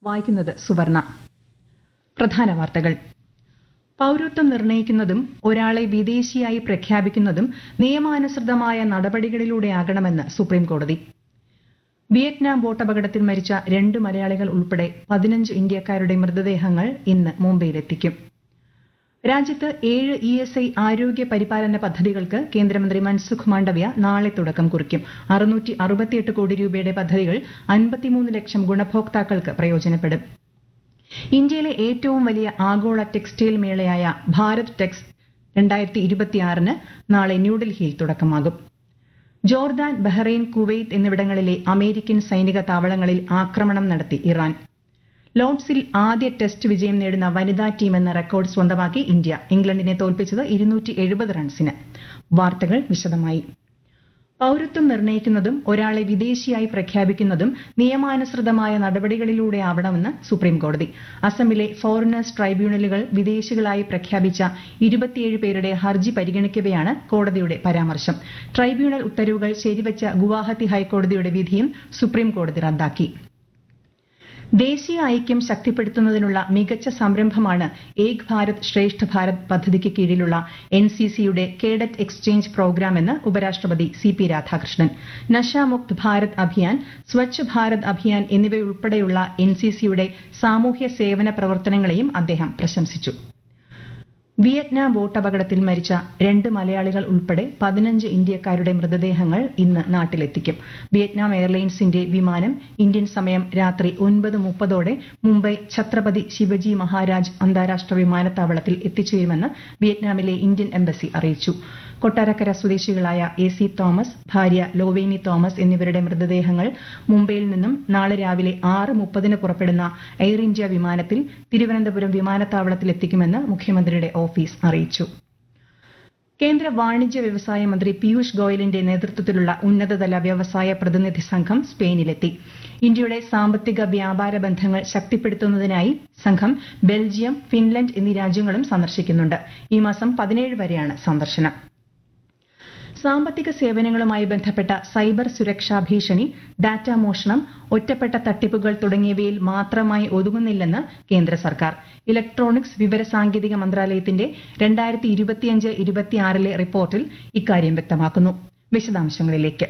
വായിക്കുന്നത് സുവർണ പ്രധാന വാർത്തകൾ പൌരത്വം നിർണയിക്കുന്നതും ഒരാളെ വിദേശിയായി പ്രഖ്യാപിക്കുന്നതും നിയമാനുസൃതമായ നടപടികളിലൂടെയാകണമെന്ന് സുപ്രീംകോടതി വിയറ്റ്നാം ബോട്ടപകടത്തിൽ മരിച്ച രണ്ട് മലയാളികൾ ഉൾപ്പെടെ പതിനഞ്ച് ഇന്ത്യക്കാരുടെ മൃതദേഹങ്ങൾ ഇന്ന് മുംബൈയിലെത്തിക്കും രാജ്യത്ത് ഏഴ് ഇ എസ് ഐ ആരോഗ്യ പരിപാലന പദ്ധതികൾക്ക് കേന്ദ്രമന്ത്രി മൻസുഖ് മാണ്ഡവ്യ നാളെ തുടക്കം കുറിക്കും അറുന്നൂറ്റി അറുപത്തിയെട്ട് കോടി രൂപയുടെ പദ്ധതികൾ അൻപത്തിമൂന്ന് ലക്ഷം ഗുണഭോക്താക്കൾക്ക് പ്രയോജനപ്പെടും ഇന്ത്യയിലെ ഏറ്റവും വലിയ ആഗോള ടെക്സ്റ്റൈൽ മേളയായ ഭാരത് ടെക്സ് രണ്ടായിരത്തി ഇരുപത്തിയാറിന് നാളെ ന്യൂഡൽഹിയിൽ തുടക്കമാകും ജോർദാൻ ബഹ്റൈൻ കുവൈത്ത് എന്നിവിടങ്ങളിലെ അമേരിക്കൻ സൈനിക താവളങ്ങളിൽ ആക്രമണം നടത്തി ഇറാൻ ലോർഡ്സിൽ ആദ്യ ടെസ്റ്റ് വിജയം നേടുന്ന വനിതാ ടീം എന്ന റെക്കോർഡ് സ്വന്തമാക്കി ഇന്ത്യ ഇംഗ്ലണ്ടിനെ തോൽപ്പിച്ചത് ഇരുന്നൂറ്റി എഴുപത് റൺസിന് വാർത്തകൾ വിശദമായി പൌരത്വം നിർണയിക്കുന്നതും ഒരാളെ വിദേശിയായി പ്രഖ്യാപിക്കുന്നതും നിയമാനുസൃതമായ നടപടികളിലൂടെയാവണമെന്ന് സുപ്രീംകോടതി അസമിലെ ഫോറിനേഴ്സ് ട്രൈബ്യൂണലുകൾ വിദേശികളായി പ്രഖ്യാപിച്ച ഇരുപത്തിയേഴ് പേരുടെ ഹർജി പരിഗണിക്കവെയാണ് കോടതിയുടെ പരാമർശം ട്രൈബ്യൂണൽ ഉത്തരവുകൾ ശരിവച്ച ഗുവാഹത്തി ഹൈക്കോടതിയുടെ വിധിയും സുപ്രീംകോടതി റദ്ദാക്കി ദേശീയ ഐക്യം ശക്തിപ്പെടുത്തുന്നതിനുള്ള മികച്ച സംരംഭമാണ് ഏക് ഭാരത് ശ്രേഷ്ഠ ഭാരത് പദ്ധതിക്ക് കീഴിലുള്ള എൻ സി സിയുടെ കേഡറ്റ് എക്സ്ചേഞ്ച് പ്രോഗ്രാം എന്ന് ഉപരാഷ്ട്രപതി സി പി രാധാകൃഷ്ണൻ നശാമുക്ത് ഭാരത് അഭിയാൻ സ്വച്ഛ് ഭാരത് അഭിയാൻ എന്നിവയുൾപ്പെടെയുള്ള എൻ സി സിയുടെ സാമൂഹ്യ സേവന പ്രവർത്തനങ്ങളെയും അദ്ദേഹം പ്രശംസിച്ചു വിയറ്റ്നാം ബോട്ടപകടത്തിൽ മരിച്ച രണ്ട് മലയാളികൾ ഉൾപ്പെടെ പതിനഞ്ച് ഇന്ത്യക്കാരുടെ മൃതദേഹങ്ങൾ ഇന്ന് നാട്ടിലെത്തിക്കും വിയറ്റ്നാം എയർലൈൻസിന്റെ വിമാനം ഇന്ത്യൻ സമയം രാത്രി ഒൻപത് മുപ്പതോടെ മുംബൈ ഛത്രപതി ശിവജി മഹാരാജ് അന്താരാഷ്ട്ര വിമാനത്താവളത്തിൽ എത്തിച്ചേരുമെന്ന് വിയറ്റ്നാമിലെ ഇന്ത്യൻ എംബസി അറിയിച്ചു കൊട്ടാരക്കര സ്വദേശികളായ എ സി തോമസ് ഭാര്യ ലോവേനി തോമസ് എന്നിവരുടെ മൃതദേഹങ്ങൾ മുംബൈയിൽ നിന്നും നാളെ രാവിലെ ആറ് മുപ്പതിന് പുറപ്പെടുന്ന എയർ ഇന്ത്യ വിമാനത്തിൽ തിരുവനന്തപുരം വിമാനത്താവളത്തിൽ എത്തിക്കുമെന്ന് മുഖ്യമന്ത്രിയുടെ ഓഫീസ് അറിയിച്ചു കേന്ദ്ര വാണിജ്യ വ്യവസായ മന്ത്രി പീയൂഷ് ഗോയലിന്റെ നേതൃത്വത്തിലുള്ള ഉന്നതതല വ്യവസായ പ്രതിനിധി സംഘം സ്പെയിനിലെത്തി ഇന്ത്യയുടെ സാമ്പത്തിക വ്യാപാര ബന്ധങ്ങൾ ശക്തിപ്പെടുത്തുന്നതിനായി സംഘം ബെൽജിയം ഫിൻലൻഡ് എന്നീ രാജ്യങ്ങളും സന്ദർശിക്കുന്നുണ്ട് ഈ മാസം പതിനേഴ് വരെയാണ് സന്ദർശനം സാമ്പത്തിക സേവനങ്ങളുമായി ബന്ധപ്പെട്ട സൈബർ സുരക്ഷാ ഭീഷണി ഡാറ്റ മോഷണം ഒറ്റപ്പെട്ട തട്ടിപ്പുകൾ തുടങ്ങിയവയിൽ മാത്രമായി ഒതുങ്ങുന്നില്ലെന്ന് കേന്ദ്ര സർക്കാർ ഇലക്ട്രോണിക്സ് വിവരസാങ്കേതിക മന്ത്രാലയത്തിന്റെ രണ്ടായിരത്തി ഇരുപത്തിയഞ്ച് ഇരുപത്തിയാറിലെ റിപ്പോർട്ടിൽ ഇക്കാര്യം വ്യക്തമാക്കുന്നു വിശദാംശങ്ങളിലേക്ക്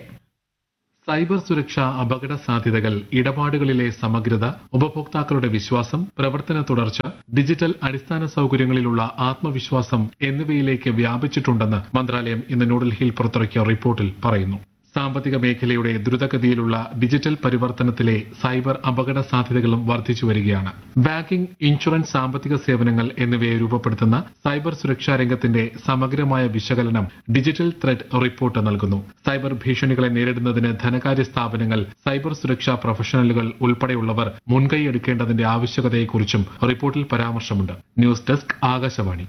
സൈബർ സുരക്ഷ അപകട സാധ്യതകൾ ഇടപാടുകളിലെ സമഗ്രത ഉപഭോക്താക്കളുടെ വിശ്വാസം പ്രവർത്തന തുടർച്ച ഡിജിറ്റൽ അടിസ്ഥാന സൗകര്യങ്ങളിലുള്ള ആത്മവിശ്വാസം എന്നിവയിലേക്ക് വ്യാപിച്ചിട്ടുണ്ടെന്ന് മന്ത്രാലയം ഇന്ന് ന്യൂഡൽഹിയിൽ പുറത്തിറക്കിയ റിപ്പോർട്ടിൽ പറയുന്നു സാമ്പത്തിക മേഖലയുടെ ദ്രുതഗതിയിലുള്ള ഡിജിറ്റൽ പരിവർത്തനത്തിലെ സൈബർ അപകട സാധ്യതകളും വർദ്ധിച്ചു വരികയാണ് ബാങ്കിംഗ് ഇൻഷുറൻസ് സാമ്പത്തിക സേവനങ്ങൾ എന്നിവയെ രൂപപ്പെടുത്തുന്ന സൈബർ സുരക്ഷാ രംഗത്തിന്റെ സമഗ്രമായ വിശകലനം ഡിജിറ്റൽ ത്രെഡ് റിപ്പോർട്ട് നൽകുന്നു സൈബർ ഭീഷണികളെ നേരിടുന്നതിന് ധനകാര്യ സ്ഥാപനങ്ങൾ സൈബർ സുരക്ഷാ പ്രൊഫഷണലുകൾ ഉൾപ്പെടെയുള്ളവർ മുൻകൈയെടുക്കേണ്ടതിന്റെ ആവശ്യകതയെക്കുറിച്ചും റിപ്പോർട്ടിൽ പരാമർശമുണ്ട് ന്യൂസ് ഡെസ്ക് ആകാശവാണി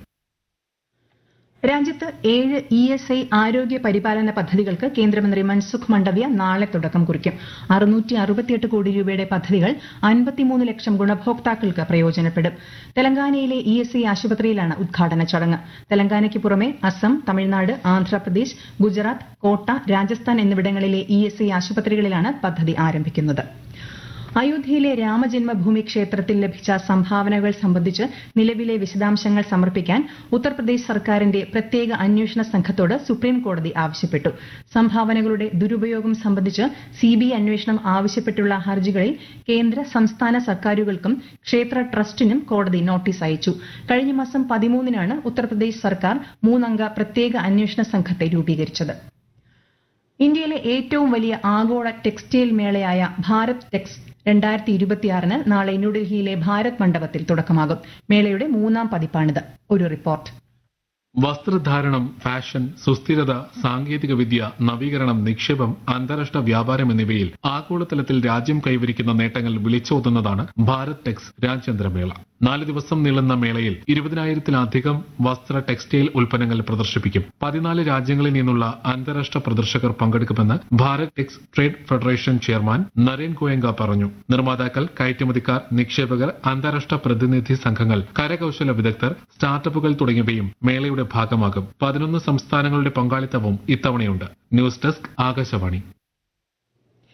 രാജ്യത്ത് ഏഴ് ഇ എസ് ഐ ആരോഗ്യ പരിപാലന പദ്ധതികൾക്ക് കേന്ദ്രമന്ത്രി മൻസുഖ് മണ്ഡവ്യ നാളെ തുടക്കം കുറിക്കും അറുന്നൂറ്റി അറുപത്തിയെട്ട് കോടി രൂപയുടെ പദ്ധതികൾ അൻപത്തിമൂന്ന് ലക്ഷം ഗുണഭോക്താക്കൾക്ക് പ്രയോജനപ്പെടും തെലങ്കാനയിലെ ഇ എസ് ഐ ആശുപത്രിയിലാണ് ഉദ്ഘാടന ചടങ്ങ് തെലങ്കാനയ്ക്ക് പുറമെ അസം തമിഴ്നാട് ആന്ധ്രാപ്രദേശ് ഗുജറാത്ത് കോട്ട രാജസ്ഥാൻ എന്നിവിടങ്ങളിലെ ഇ എസ് ഐ ആശുപത്രികളിലാണ് പദ്ധതി ആരംഭിക്കുന്നത് അയോധ്യയിലെ രാമജന്മഭൂമി ക്ഷേത്രത്തിൽ ലഭിച്ച സംഭാവനകൾ സംബന്ധിച്ച് നിലവിലെ വിശദാംശങ്ങൾ സമർപ്പിക്കാൻ ഉത്തർപ്രദേശ് സർക്കാരിന്റെ പ്രത്യേക അന്വേഷണ സംഘത്തോട് സുപ്രീം കോടതി ആവശ്യപ്പെട്ടു സംഭാവനകളുടെ ദുരുപയോഗം സംബന്ധിച്ച് സിബിഐ അന്വേഷണം ആവശ്യപ്പെട്ടുള്ള ഹർജികളിൽ കേന്ദ്ര സംസ്ഥാന സർക്കാരുകൾക്കും ക്ഷേത്ര ട്രസ്റ്റിനും കോടതി നോട്ടീസ് അയച്ചു കഴിഞ്ഞ മാസം പതിമൂന്നിനാണ് ഉത്തർപ്രദേശ് സർക്കാർ മൂന്നംഗ പ്രത്യേക അന്വേഷണ സംഘത്തെ രൂപീകരിച്ചത് ഇന്ത്യയിലെ ഏറ്റവും വലിയ ആഗോള ടെക്സ്റ്റൈൽ മേളയായ ഭാരത് ടെക്സ് രണ്ടായിരത്തി ഇരുപത്തിയാറിന് നാളെ ന്യൂഡൽഹിയിലെ ഭാരത് മണ്ഡപത്തിൽ തുടക്കമാകും മേളയുടെ മൂന്നാം പതിപ്പാണിത് ഒരു റിപ്പോർട്ട് വസ്ത്രധാരണം ഫാഷൻ സുസ്ഥിരത സാങ്കേതിക വിദ്യ നവീകരണം നിക്ഷേപം അന്താരാഷ്ട്ര വ്യാപാരം എന്നിവയിൽ ആഗോളതലത്തിൽ രാജ്യം കൈവരിക്കുന്ന നേട്ടങ്ങൾ വിളിച്ചോതുന്നതാണ് ഭാരത് ടെക്സ് രാജ്യാന്തരമേള നാല് ദിവസം നീളുന്ന മേളയിൽ ഇരുപതിനായിരത്തിലധികം വസ്ത്ര ടെക്സ്റ്റൈൽ ഉൽപ്പന്നങ്ങൾ പ്രദർശിപ്പിക്കും പതിനാല് രാജ്യങ്ങളിൽ നിന്നുള്ള അന്താരാഷ്ട്ര പ്രദർശകർ പങ്കെടുക്കുമെന്ന് Bharat Tex trade federation chairman Naren Goenka പറഞ്ഞു നിർമ്മാതാക്കൾ കയറ്റുമതിക്കാർ നിക്ഷേപകർ അന്താരാഷ്ട്ര പ്രതിനിധി സംഘങ്ങൾ കരകൌശല വിദഗ്ധർ സ്റ്റാർട്ടപ്പുകൾ തുടങ്ങിയവയും മേളയുടെ ഭാഗമാകും പതിനൊന്ന് സംസ്ഥാനങ്ങളുടെ പങ്കാളിത്തവും ഇത്തവണയുണ്ട് ന്യൂസ് ഡെസ്ക് ആകാശവാണി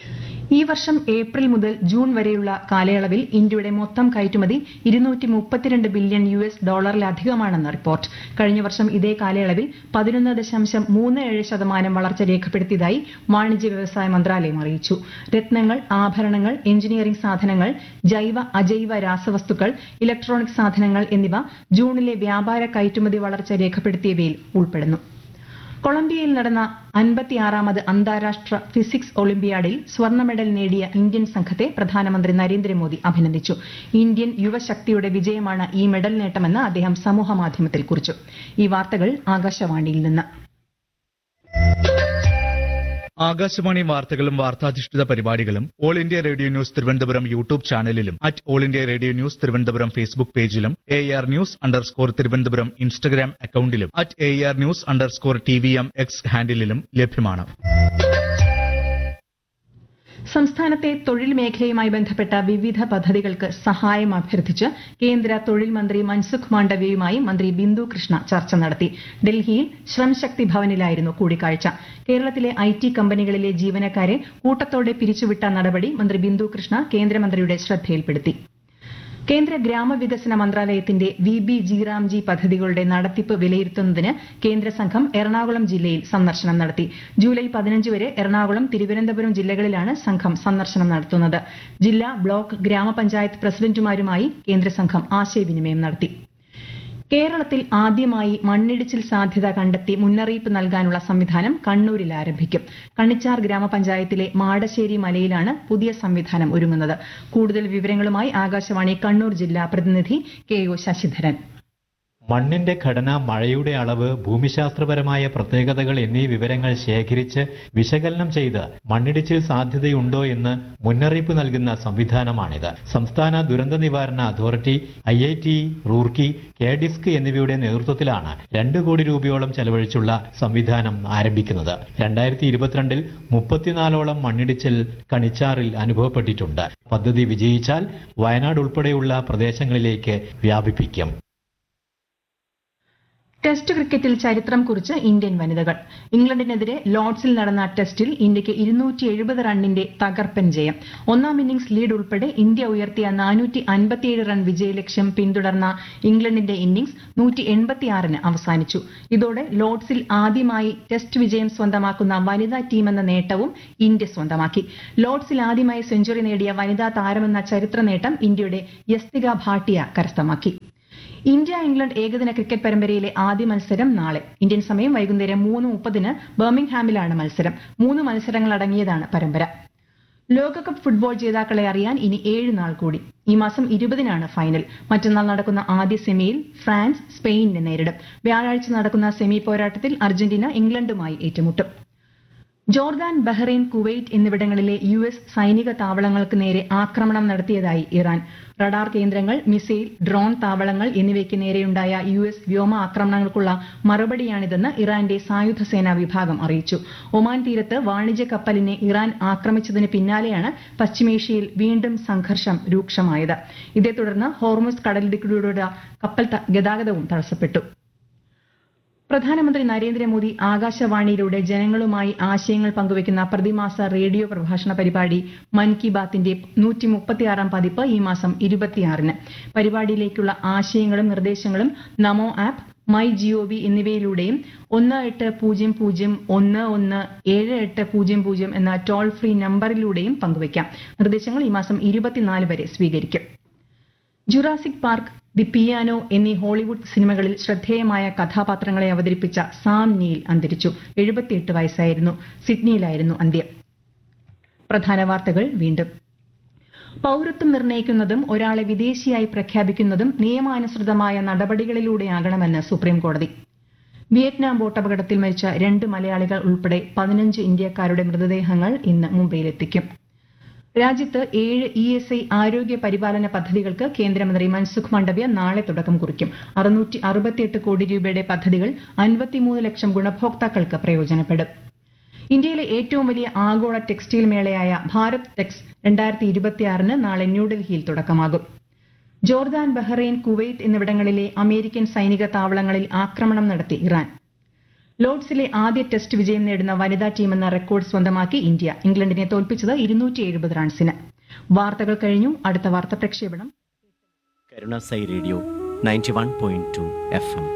ഈ വർഷം ഏപ്രിൽ മുതൽ ജൂൺ വരെയുള്ള കാലയളവിൽ ഇന്ത്യയുടെ മൊത്തം കയറ്റുമതി ഇരുന്നൂറ്റി മുപ്പത്തിരണ്ട് ബില്യൺ യു എസ് ഡോളറിലധികമാണെന്ന് റിപ്പോർട്ട് കഴിഞ്ഞ വർഷം ഇതേ കാലയളവിൽ പതിനൊന്ന് ദശാംശം മൂന്ന് ഏഴ് ശതമാനം വളർച്ച രേഖപ്പെടുത്തിയതായി വാണിജ്യ വ്യവസായ മന്ത്രാലയം അറിയിച്ചു രത്നങ്ങൾ ആഭരണങ്ങൾ എഞ്ചിനീയറിംഗ് സാധനങ്ങൾ ജൈവ അജൈവ രാസവസ്തുക്കൾ ഇലക്ട്രോണിക് സാധനങ്ങൾ എന്നിവ ജൂണിലെ വ്യാപാര കയറ്റുമതി വളർച്ച രേഖപ്പെടുത്തിയവയിൽ ഉൾപ്പെടുന്നു കൊളംബിയയിൽ നടന്ന അൻപത്തിയാറാമത് അന്താരാഷ്ട്ര ഫിസിക്സ് ഒളിമ്പ്യാഡിൽ സ്വർണ്ണ മെഡൽ നേടിയ ഇന്ത്യൻ സംഘത്തെ പ്രധാനമന്ത്രി നരേന്ദ്രമോദി അഭിനന്ദിച്ചു ഇന്ത്യൻ യുവശക്തിയുടെ വിജയമാണ് ഈ മെഡൽ നേട്ടമെന്ന് അദ്ദേഹം സമൂഹമാധ്യമത്തിൽ കുറിച്ചു ഈ വാർത്തകൾ ആകാശവാണിയിൽ നിന്ന് ആകാശവാണി വാർത്തകളും വാർത്താധിഷ്ഠിത പരിപാടികളും all India radio news Thiruvananthapuram YouTube ചാനലിലും at all India radio news Thiruvananthapuram Facebook പേജിലും A R news underscore Thiruvananthapuram Instagram അക്കൌണ്ടിലും at A R news underscore T V M X ഹാൻഡിലും ലഭ്യമാണ് സംസ്ഥാനത്തെ തൊഴിൽ മേഖലയുമായി ബന്ധപ്പെട്ട വിവിധ പദ്ധതികൾക്ക് സഹായം അഭ്യർത്ഥിച്ച് കേന്ദ്ര തൊഴിൽ മന്ത്രി മൻസുഖ് മാണ്ഡവ്യയുമായി മന്ത്രി ബിന്ദു കൃഷ്ണ ചർച്ച നടത്തി ഡൽഹിയിൽ ശ്രംശക്തി ഭവനിലായിരുന്നു കൂടിക്കാഴ്ച കേരളത്തിലെ ഐ ടി കമ്പനികളിലെ ജീവനക്കാരെ കൂട്ടത്തോടെ പിരിച്ചുവിട്ട നടപടി മന്ത്രി ബിന്ദു കൃഷ്ണ കേന്ദ്രമന്ത്രിയുടെ ശ്രദ്ധയിൽപ്പെടുത്തി കേന്ദ്ര ഗ്രാമവികസന മന്ത്രാലയത്തിന്റെ വി ബി ജിറാംജി പദ്ധതികളുടെ നടത്തിപ്പ് വിലയിരുത്തുന്നതിന് കേന്ദ്ര സംഘം എറണാകുളം ജില്ലയിൽ സന്ദർശനം നടത്തി ജൂലൈ പതിനഞ്ച് വരെ എറണാകുളം തിരുവനന്തപുരം ജില്ലകളിലാണ് സംഘം സന്ദർശനം നടത്തുന്നത് ജില്ലാ ബ്ലോക്ക് ഗ്രാമപഞ്ചായത്ത് പ്രസിഡന്റുമാരുമായി കേന്ദ്ര സംഘം ആശയവിനിമയം നടത്തി കേരളത്തിൽ ആദ്യമായി മണ്ണിടിച്ചിൽ സാധ്യത കണ്ടെത്തി മുന്നറിയിപ്പ് നൽകാനുള്ള സംവിധാനം കണ്ണൂരിൽ ആരംഭിക്കും കണിച്ചാർ ഗ്രാമപഞ്ചായത്തിലെ മാടശ്ശേരി മലയിലാണ് പുതിയ സംവിധാനം ഒരുങ്ങുന്നത് കൂടുതൽ വിവരങ്ങളുമായി ആകാശവാണി കണ്ണൂർ ജില്ലാ പ്രതിനിധി കെ ഒ ശശിധരൻ മണ്ണിന്റെ ഘടന മഴയുടെ അളവ് ഭൂമിശാസ്ത്രപരമായ പ്രത്യേകതകൾ എന്നീ വിവരങ്ങൾ ശേഖരിച്ച് വിശകലനം ചെയ്ത് മണ്ണിടിച്ചിൽ സാധ്യതയുണ്ടോ എന്ന് മുന്നറിയിപ്പ് നൽകുന്ന സംവിധാനമാണിത് സംസ്ഥാന ദുരന്ത നിവാരണ authority I I T Roorkee K disc എന്നിവയുടെ നേതൃത്വത്തിലാണ് രണ്ട് കോടി രൂപയോളം ചെലവഴിച്ചുള്ള സംവിധാനം ആരംഭിക്കുന്നത് രണ്ടായിരത്തി ഇരുപത്തിരണ്ടിൽ മുപ്പത്തിനാലോളം മണ്ണിടിച്ചിൽ കണിച്ചാറിൽ അനുഭവപ്പെട്ടിട്ടുണ്ട് പദ്ധതി വിജയിച്ചാൽ വയനാട് ഉൾപ്പെടെയുള്ള പ്രദേശങ്ങളിലേക്ക് വ്യാപിപ്പിക്കും ടെസ്റ്റ് ക്രിക്കറ്റിൽ ചരിത്രം കുറിച്ച് ഇന്ത്യൻ വനിതകൾ ഇംഗ്ലണ്ടിനെതിരെ ലോർഡ്സിൽ നടന്ന ടെസ്റ്റിൽ ഇന്ത്യയ്ക്ക് ഇരുന്നൂറ്റി എഴുപത് റണ്ണിന്റെ തകർപ്പൻ ജയം ഒന്നാം ഇന്നിംഗ്സ് ലീഡ് ഉൾപ്പെടെ ഇന്ത്യ ഉയർത്തിയ നാനൂറ്റി അൻപത്തിയേഴ് റൺ വിജയലക്ഷ്യം പിന്തുടർന്ന ഇംഗ്ലണ്ടിന്റെ ഇന്നിംഗ്സ് നൂറ്റി എൺപത്തിയാറിന് അവസാനിച്ചു ഇതോടെ ലോർഡ്സിൽ ആദ്യമായി ടെസ്റ്റ് വിജയം സ്വന്തമാക്കുന്ന വനിതാ ടീമെന്ന നേട്ടവും ഇന്ത്യ സ്വന്തമാക്കി ലോർഡ്സിൽ ആദ്യമായി സെഞ്ചുറി നേടിയ വനിതാ താരമെന്ന ചരിത്ര നേട്ടം ഇന്ത്യയുടെ യസ്തിക ഭാട്ടിയ കരസ്ഥമാക്കി ഇന്ത്യ ഇംഗ്ലണ്ട് ഏകദിന ക്രിക്കറ്റ് പരമ്പരയിലെ ആദ്യ മത്സരം നാളെ ഇന്ത്യൻ സമയം വൈകുന്നേരം മൂന്ന് മുപ്പതിന് ബർമിംഗ്ഹാമിലാണ് മത്സരം മൂന്ന് മത്സരങ്ങളടങ്ങിയതാണ് പരമ്പര ലോകകപ്പ് ഫുട്ബോൾ ജേതാക്കളെ അറിയാൻ ഇനി ഏഴ് നാൾ കൂടി ഈ മാസം ഇരുപതിനാണ് ഫൈനൽ മറ്റന്നാൾ നടക്കുന്ന ആദ്യ സെമിയിൽ ഫ്രാൻസ് സ്പെയിനിനെ നേരിടും വ്യാഴാഴ്ച നടക്കുന്ന സെമി പോരാട്ടത്തിൽ അർജന്റീന ഇംഗ്ലണ്ടുമായി ഏറ്റുമുട്ടും ജോർദാൻ ബഹ്റൈൻ കുവൈറ്റ് എന്നിവിടങ്ങളിലെ യു എസ് സൈനിക താവളങ്ങൾക്ക് നേരെ ആക്രമണം നടത്തിയതായി ഇറാൻ റഡാർ കേന്ദ്രങ്ങൾ മിസൈൽ ഡ്രോൺ താവളങ്ങൾ എന്നിവയ്ക്ക് നേരെയുണ്ടായ യു എസ് വ്യോമ ആക്രമണങ്ങൾക്കുള്ള മറുപടിയാണിതെന്ന് ഇറാന്റെ സായുധ സേനാ വിഭാഗം അറിയിച്ചു ഒമാൻ തീരത്ത് വാണിജ്യ കപ്പലിനെ ഇറാൻ ആക്രമിച്ചതിന് പിന്നാലെയാണ് പശ്ചിമേഷ്യയിൽ വീണ്ടും സംഘർഷം രൂക്ഷമായത് ഇതേ തുടർന്ന് ഹോർമുസ് കടലിടുക്കിലൂടെ കപ്പൽ ത- ഗതാഗതവും തടസ്സപ്പെട്ടു പ്രധാനമന്ത്രി നരേന്ദ്രമോദി ആകാശവാണിയിലൂടെ ജനങ്ങളുമായി ആശയങ്ങൾ പങ്കുവയ്ക്കുന്ന പ്രതിമാസ റേഡിയോ പ്രഭാഷണ പരിപാടി മൻ കി ബാത്തിന്റെ നൂറ്റി മുപ്പത്തിയാറാം പതിപ്പ് ഈ മാസം ഇരുപത്തിയാറിന് പരിപാടിയിലേക്കുള്ള ആശയങ്ങളും നിർദ്ദേശങ്ങളും നമോ ആപ്പ് മൈ ജിഒവി എന്നിവയിലൂടെയും ഒന്ന് എട്ട് പൂജ്യം പൂജ്യം ഒന്ന് ഒന്ന് ഏഴ് എട്ട് പൂജ്യം പൂജ്യം എന്ന ടോൾ ഫ്രീ നമ്പറിലൂടെയും പങ്കുവയ്ക്കാം നിർദ്ദേശങ്ങൾ ഈ മാസം ഇരുപത്തിനാല് വരെ സ്വീകരിക്കും ജുറാസിക് പാർക്ക് ദി പിയാനോ എന്നീ ഹോളിവുഡ് സിനിമകളിൽ ശ്രദ്ധേയമായ കഥാപാത്രങ്ങളെ അവതരിപ്പിച്ച സാം നീൽ അന്തരിച്ചു എഴുപത്തിയെട്ട് വയസ്സായിരുന്നു സിഡ്നിയിലായിരുന്നു അന്ത്യം പ്രധാന വാർത്തകൾ വീണ്ടും പൌരത്വം നിർണ്ണയിക്കുന്നതും ഒരാളെ വിദേശിയായി പ്രഖ്യാപിക്കുന്നതും നിയമാനുസൃതമായ നടപടികളിലൂടെയാകണമെന്ന് സുപ്രീം കോടതി വിയറ്റ്നാം ബോട്ടപകടത്തിൽ മരിച്ച രണ്ട് മലയാളികൾ ഉൾപ്പെടെ പതിനഞ്ച് ഇന്ത്യക്കാരുടെ മൃതദേഹങ്ങൾ ഇന്ന് മുംബൈയിലെത്തിക്കും രാജ്യത്ത് ഏഴ് ഇ എസ് ഐ ആരോഗ്യ പരിപാലന പദ്ധതികൾക്ക് കേന്ദ്രമന്ത്രി മൻസുഖ് മാണ്ഡവ്യ നാളെ തുടക്കം കുറിക്കും അറുന്നൂറ്റി അറുപത്തിയെട്ട് കോടി രൂപയുടെ പദ്ധതികൾ അൻപത്തിമൂന്ന് ലക്ഷം ഗുണഭോക്താക്കൾക്ക് പ്രയോജനപ്പെടും ഇന്ത്യയിലെ ഏറ്റവും വലിയ ആഗോള ടെക്സ്റ്റൈൽ മേളയായ ഭാരത് ടെക്സ് രണ്ടായിരത്തി ഇരുപത്തിയാറിന് നാളെ ന്യൂഡൽഹിയിൽ തുടക്കമാകും ജോർദാൻ ബഹ്റൈൻ കുവൈറ്റ് എന്നിവിടങ്ങളിലെ അമേരിക്കൻ സൈനിക താവളങ്ങളിൽ ആക്രമണം നടത്തി ഇറാൻ ലോർഡ്സിലെ ആദ്യ ടെസ്റ്റ് വിജയം നേടുന്ന വനിതാ ടീമെന്ന റെക്കോർഡ് സ്വന്തമാക്കി ഇന്ത്യ ഇംഗ്ലണ്ടിനെ തോൽപ്പിച്ചത് ഇരുന്നൂറ്റി എഴുപത് റൺസിന് വാർത്തകൾ കഴിഞ്ഞു അടുത്ത വാർത്ത പ്രക്ഷേപണം Karuna Sai radio ninety one point two F M